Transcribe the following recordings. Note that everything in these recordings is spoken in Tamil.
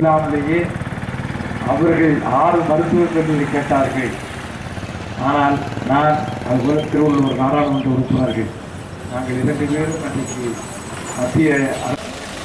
இல்லாமலேயே அவர்கள் ஆறு மருத்துவக் கல்லூரி கேட்டார்கள் ஆனால் நான் அதுபோல திருவள்ளூர் நாடாளுமன்ற உறுப்பினர்கள் நாங்கள் இரண்டு பேரும் அன்றைக்கு மத்திய அரசு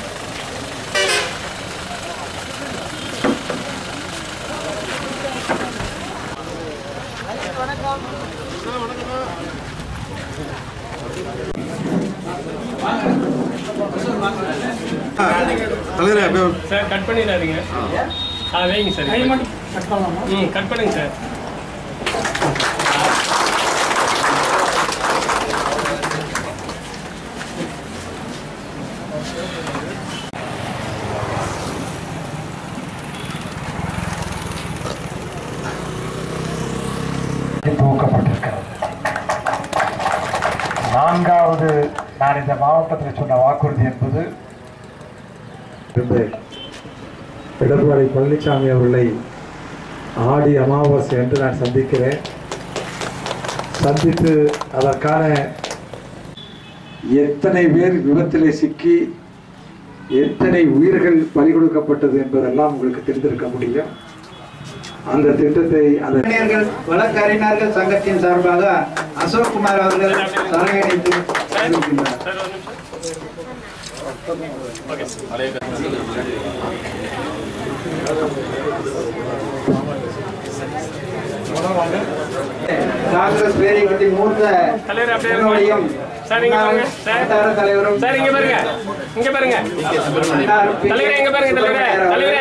தலைவரே அப்படியே சார் கட் பண்ணிடாதீங்க ஆ வைங்க சார் ம் கட் பண்ணுங்க சார் துவக்கப்பட்டிருக்கிறது நான்காவது நான் இந்த மாவட்டத்தில் சொன்ன வாக்குறுதி என்பது இருந்து எடப்பாடி பழனிசாமி அவர்களை ஆடி அமாவாசை என்று நான் சந்திக்கிறேன் சந்தித்து அதற்கான எத்தனை பேர் விபத்திலே சிக்கி எத்தனை உயிர்கள் பறி கொடுக்கப்பட்டது என்பதெல்லாம் உங்களுக்கு தெரிந்திருக்க முடியும் அந்த திட்டத்தை அந்த அறிஞர்கள் வழக்கறிஞர்கள் சங்கத்தின் சார்பாக அசோக் குமார் அவர்கள் தலையணைத்து அறிவிக்கின்றார் சார் ஒரு நிமிஷம் காங்கிரஸ் பேரியக்கத்தின் மூத்த தலைவர் அப்படியே முன்னோடியும் சார் இங்க பாருங்க சார் வட்டார தலைவரும் சார் இங்க பாருங்க இங்க பாருங்க முன்னாள் பி. தலைவரே இங்க பாருங்க தலைவரே தலைவரே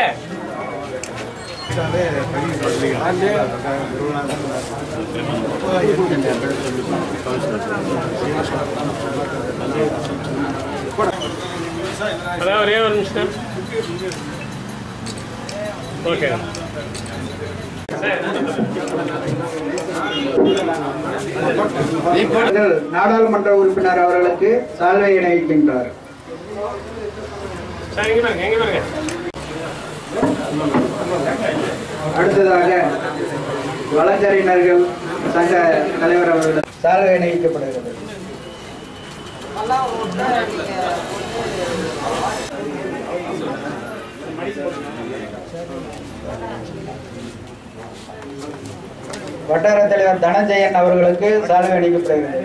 அதான் ஒரே ஒரு நிமிஷம் ஓகே அவர்கள் நாடாளுமன்ற உறுப்பினர் அவர்களுக்கு சால்வை இணைக்கின்றார் சார் இங்க பாருங்க இங்க பாருங்க அடுத்ததாக வழக்கறிஞர்கள் சங்க தலைவர் அவர்கள் சால்வை இணைக்கப்படுகிறது வட்டார தலைவர் தனஞ்சயன் அவர்களுக்கு சால்வை அளிக்கப்படுகிறது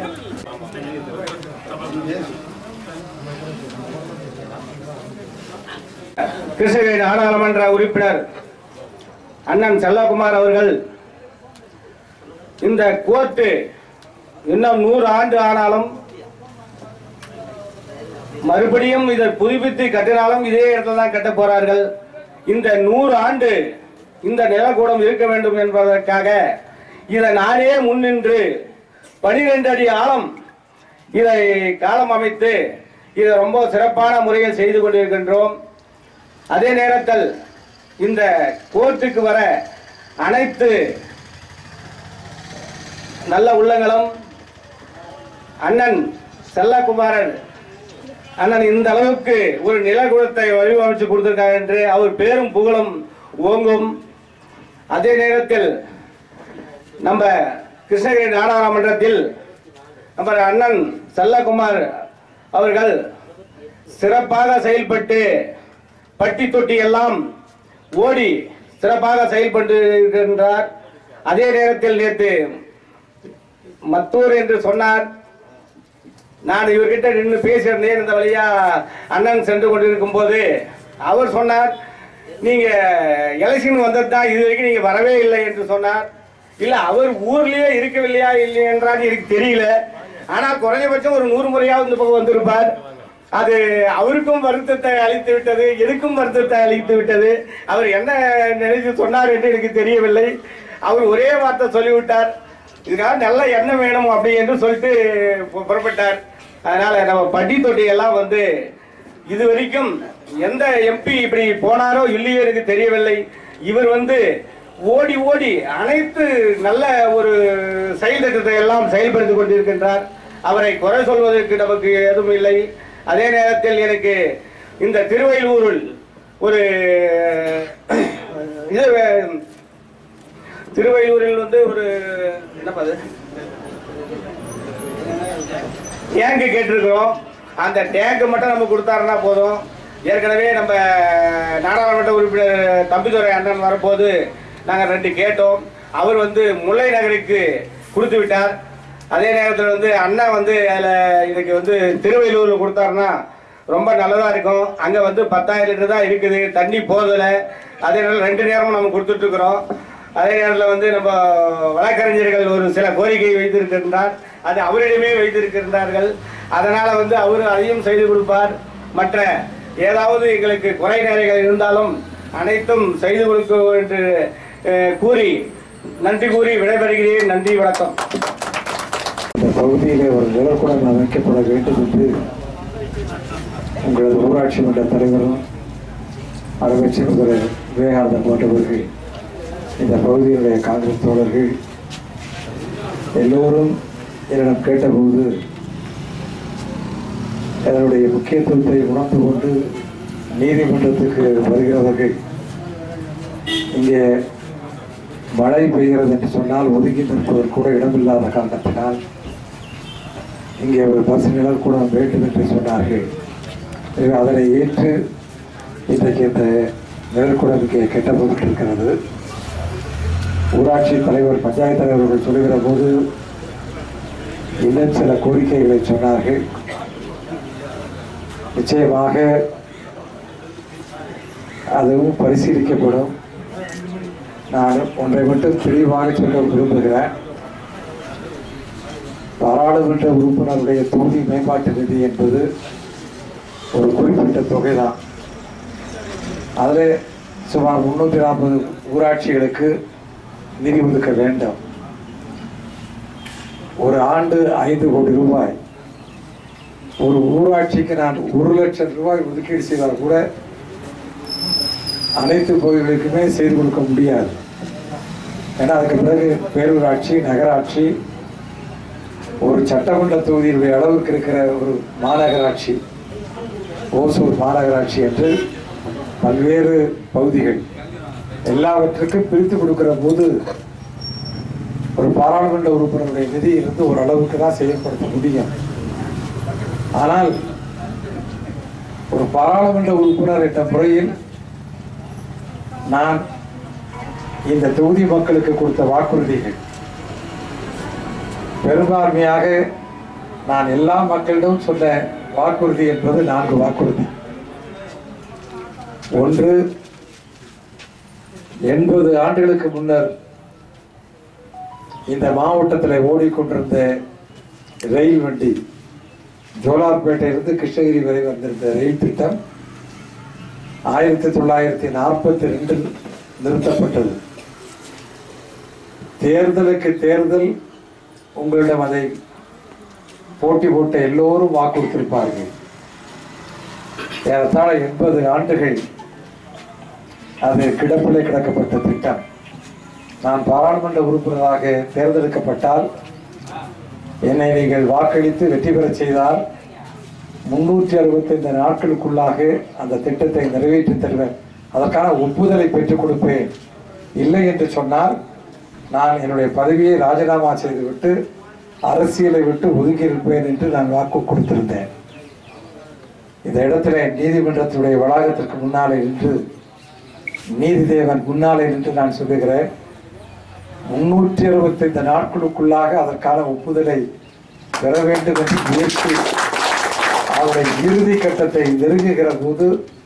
கிருஷ்ணகிரி நாடாளுமன்ற உறுப்பினர் அண்ணன் செல்லகுமார் அவர்கள் இந்த கோர்ட்டு இன்னும் நூறு ஆண்டு ஆனாலும் மறுபடியும் இதை புதுப்பித்து கட்டினாலும் இதே இடத்துல தான் கட்ட போறார்கள் இந்த நூறு ஆண்டு இந்த நிலக்கூடம் இருக்க வேண்டும் என்பதற்காக இதை நானே முன்னின்று பனிரெண்டு அடி ஆழம் இதை காலம் அமைத்து இதை ரொம்ப சிறப்பான முறையில் செய்து கொண்டிருக்கின்றோம் அதே நேரத்தில் இந்த கோர்ட்டுக்கு வர அனைத்து நல்ல உள்ளங்களும் அண்ணன் செல்லகுமாரன் அண்ணன் இந்த அளவுக்கு ஒரு நிலகுலத்தை வடிவமைச்சு கொடுத்திருக்காங்க என்று அவர் பேரும் புகழும் ஓங்கும் அதே நேரத்தில் நம்ம கிருஷ்ணகிரி நாடாளுமன்றத்தில் நம்ம அண்ணன் செல்லகுமார் அவர்கள் சிறப்பாக செயல்பட்டு பட்டி தொட்டி எல்லாம் ஓடி சிறப்பாக செயல்பட்டு இருக்கின்றார் அதே நேரத்தில் நேற்று மத்தூர் என்று சொன்னார் நான் இவர்கிட்ட நின்று பேசியிருந்தேன் இந்த வழியா அண்ணன் சென்று கொண்டிருக்கும் போது அவர் சொன்னார் நீங்க எலெக்ஷன் வந்தது தான் இது வரைக்கும் நீங்க வரவே இல்லை என்று சொன்னார் இல்ல அவர் ஊர்லயே இருக்கவில்லையா இல்லை என்றால் எனக்கு தெரியல ஆனா குறைஞ்சபட்சம் ஒரு நூறு முறையாவது இந்த பக்கம் வந்திருப்பார் அது அவருக்கும் வருத்தத்தை அளித்து விட்டது எனக்கும் வருத்தத்தை அளித்து விட்டது அவர் என்ன நினைத்து சொன்னார் என்று எனக்கு தெரியவில்லை அவர் ஒரே வார்த்தை சொல்லிவிட்டார் இதுக்காக நல்ல எண்ணம் வேணும் அப்படி என்று சொல்லிட்டு பு- புறப்பட்டார் அதனால நம்ம பட்டி தொட்டி எல்லாம் வந்து இது வரைக்கும் எந்த எம்பி இப்படி போனாரோ இல்லையோ எனக்கு தெரியவில்லை இவர் வந்து ஓடி ஓடி அனைத்து நல்ல ஒரு செயல் திட்டத்தை எல்லாம் செயல்படுத்திக் கொண்டிருக்கின்றார் அவரை குறை சொல்வதற்கு நமக்கு எதுவும் இல்லை அதே நேரத்தில் எனக்கு இந்த திருவள்ளூரில் ஒரு இது வே- திருவள்ளூரில் வந்து ஒரு என்ன அது டேங்கு கேட்டிருக்கிறோம் அந்த டேங்கு மட்டும் நம்ம கொடுத்தாருன்னா போதும் ஏற்கனவே நம்ம நாடாளுமன்ற உறுப்பினர் தம்பிதுரை அண்ணன் வரும்போது நாங்கள் ரெண்டு கேட்டோம் அவர் வந்து முல்லை நகருக்கு கொடுத்து விட்டார் அதே நேரத்தில் வந்து அண்ணா வந்து அதில் இதுக்கு வந்து திருவள்ளூரில் கொடுத்தாருன்னா ரொம்ப நல்லதாக இருக்கும் அங்கே வந்து பத்தாயிரம் லிட்டர் தான் இருக்குது தண்ணி போதலை அதே நேரம் ரெண்டு நேரமும் நம்ம கொடுத்துட்ருக்குறோம் அதே நேரத்தில் வந்து நம்ம வழக்கறிஞர்கள் ஒரு சில கோரிக்கை வைத்திருக்கின்றார் அது அவரிடமே வைத்திருக்கின்றார்கள் அதனால் வந்து அவர் அதையும் செய்து கொடுப்பார் மற்ற ஏதாவது எங்களுக்கு குறை நிறைகள் இருந்தாலும் அனைத்தும் செய்து கொடுக்க என்று அஹ், கூறி நன்றி கூறி விடைபெறுகிறேன் நன்றி வணக்கம் இந்த பகுதியிலே ஒரு நிலக்குடம் அமைக்கப்பட வேண்டும் என்று உங்களது ஊராட்சி மன்ற தலைவரும் அமைச்சர் திரு விவேகானந்தன் போன்றவர்கள் இந்த பகுதியினுடைய காங்கிரஸ் தோழர்கள் எல்லோரும் என்னிடம் கேட்டபோது அதனுடைய முக்கியத்துவத்தை உணர்ந்து கொண்டு நீதிமன்றத்துக்கு வருகிறவர்கள் இங்கே மழை பெய்கிறது என்று சொன்னால் ஒதுங்கி நிற்பதற்கு கூட இடமில்லாத காரணத்தினால் இங்கே ஒரு பஸ் நிழற்கூடம் வேண்டும் என்று சொன்னார்கள் எனவே அதனை ஏற்று இன்றைக்கு இந்த நிழற்கூடம் இங்கே கெட்டப்பட்டிருக்கிறது ஊராட்சி தலைவர் பஞ்சாயத்து தலைவர்கள் சொல்லுகிற போது இன்னும் சில கோரிக்கைகளை சொன்னார்கள் நிச்சயமாக அதுவும் பரிசீலிக்கப்படும் நான் ஒன்றை மட்டும் தெளிவாக சொல்ல விரும்புகிறேன் பாராளுமன்ற உறுப்பினருடைய தொகுதி மேம்பாட்டு நிதி என்பது ஒரு குறிப்பிட்ட தொகை தான் அதில் சுமார் முன்னூற்றி நாற்பது ஊராட்சிகளுக்கு நிதி ஒதுக்க வேண்டும் ஒரு ஆண்டு ஐந்து கோடி ரூபாய் ஒரு ஊராட்சிக்கு நான் ஒரு லட்சம் ரூபாய் ஒதுக்கீடு செய்தால் கூட அனைத்து பகுதிகளுக்குமே செய்து கொடுக்க முடியாது ஏன்னா அதுக்கு பிறகு பேரூராட்சி நகராட்சி ஒரு சட்டமன்ற தொகுதியினுடைய அளவுக்கு இருக்கிற ஒரு மாநகராட்சி ஓசூர் மாநகராட்சி என்று பல்வேறு பகுதிகள் எல்லாவற்றுக்கும் பிரித்து கொடுக்கிற போது ஒரு பாராளுமன்ற உறுப்பினருடைய நிதி இருந்து ஒரு அளவுக்கு தான் செயல்படுத்த முடியும் ஆனால் ஒரு பாராளுமன்ற உறுப்பினர் என்ற முறையில் நான் இந்த தொகுதி மக்களுக்கு கொடுத்த வாக்குறுதிகள் பெரும்பான்மையாக நான் எல்லா மக்களிடம் சொன்ன வாக்குறுதி என்பது நான்கு வாக்குறுதி ஒன்று எண்பது ஆண்டுகளுக்கு முன்னர் இந்த மாவட்டத்தில் ஓடிக்கொண்டிருந்த ரயில் வண்டி ஜோலார்பேட்டையிலிருந்து கிருஷ்ணகிரி வரை வந்திருந்த ரயில் திட்டம் ஆயிரத்தி தொள்ளாயிரத்தி நாற்பத்தி ரெண்டில் நிறுத்தப்பட்டது தேர்தலுக்கு தேர்தல் உங்களிடம் அதை போட்டி போட்ட எல்லோரும் வாக்குறுத்திருப்பார்கள் ஏறத்தாழ எண்பது ஆண்டுகள் அது கிடப்பிலே கிடக்கப்பட்ட திட்டம் நான் பாராளுமன்ற உறுப்பினராக தேர்ந்தெடுக்கப்பட்டால் என்னை நீங்கள் வாக்களித்து வெற்றி பெறச் செய்தால் முன்னூற்றி அறுபத்தைந்து நாட்களுக்குள்ளாக அந்த திட்டத்தை நிறைவேற்றி தருவேன் அதற்கான ஒப்புதலை பெற்றுக் கொடுப்பேன் இல்லை என்று சொன்னால் நான் என்னுடைய பதவியை ராஜினாமா செய்துவிட்டு அரசியலை விட்டு ஒதுங்கி இருப்பேன் என்று நான் வாக்கு கொடுத்திருந்தேன் இந்த இடத்துல நீதிமன்றத்துடைய வளாகத்திற்கு முன்னாலே நின்று நீதிதேவன் முன்னாலே நின்று நான் சொல்லுகிறேன் முன்னூற்றி அறுபத்தைந்து நாட்களுக்குள்ளாக அதற்கான ஒப்புதலை பெற வேண்டும் என்று முயற்சி அவருடைய இறுதி கட்டத்தை நெருங்குகிற போது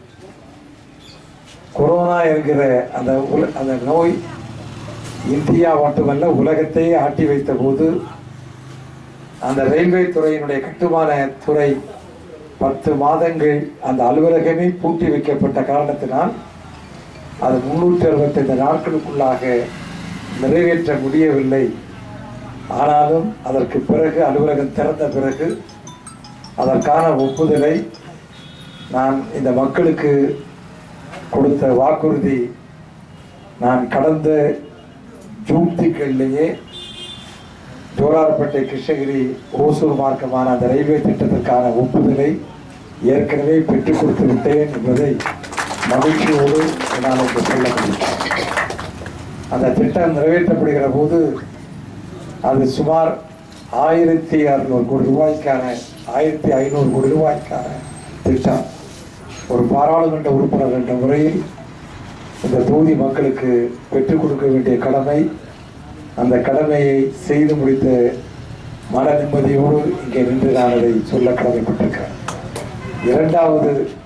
கொரோனா என்கிற அந்த உல அந்த நோய் இந்தியா மட்டுமல்ல உலகத்தையே ஆட்டி வைத்த போது அந்த ரயில்வே துறையினுடைய கட்டுமான துறை பத்து மாதங்கள் அந்த அலுவலகமே பூட்டி வைக்கப்பட்ட காரணத்தினால் அது முன்னூற்றி அறுபத்தைந்து நாட்களுக்குள்ளாக நிறைவேற்ற முடியவில்லை ஆனாலும் அதற்கு பிறகு அலுவலகம் திறந்த பிறகு அதற்கான ஒப்புதலை நான் இந்த மக்களுக்கு கொடுத்த வாக்குறுதி நான் கடந்த ஜூன் திங்களிலேயே ஜோலார்பேட்டை கிருஷ்ணகிரி ஓசூர் மார்க்கமான அந்த ரயில்வே திட்டத்திற்கான ஒப்புதலை ஏற்கனவே பெற்றுக் கொடுத்து விட்டேன் என்பதை மகிழ்ச்சியோடு நான் இங்கு சொல்ல முடியும் அந்த திட்டம் நிறைவேற்றப்படுகிற போது அது சுமார் ஆயிரத்தி அறுநூறு கோடி ரூபாய்க்கான ஆயிரத்தி ஐநூறு கோடி ரூபாய்க்கான திட்டம் ஒரு பாராளுமன்ற உறுப்பினர் என்ற முறையில் இந்த தொகுதி மக்களுக்கு பெற்றுக் கொடுக்க வேண்டிய கடமை அந்த கடமையை செய்து முடித்த மன நிம்மதியோடு இங்கே நின்று நான் அதை சொல்ல கடமைப்பட்டிருக்கிறேன் இரண்டாவது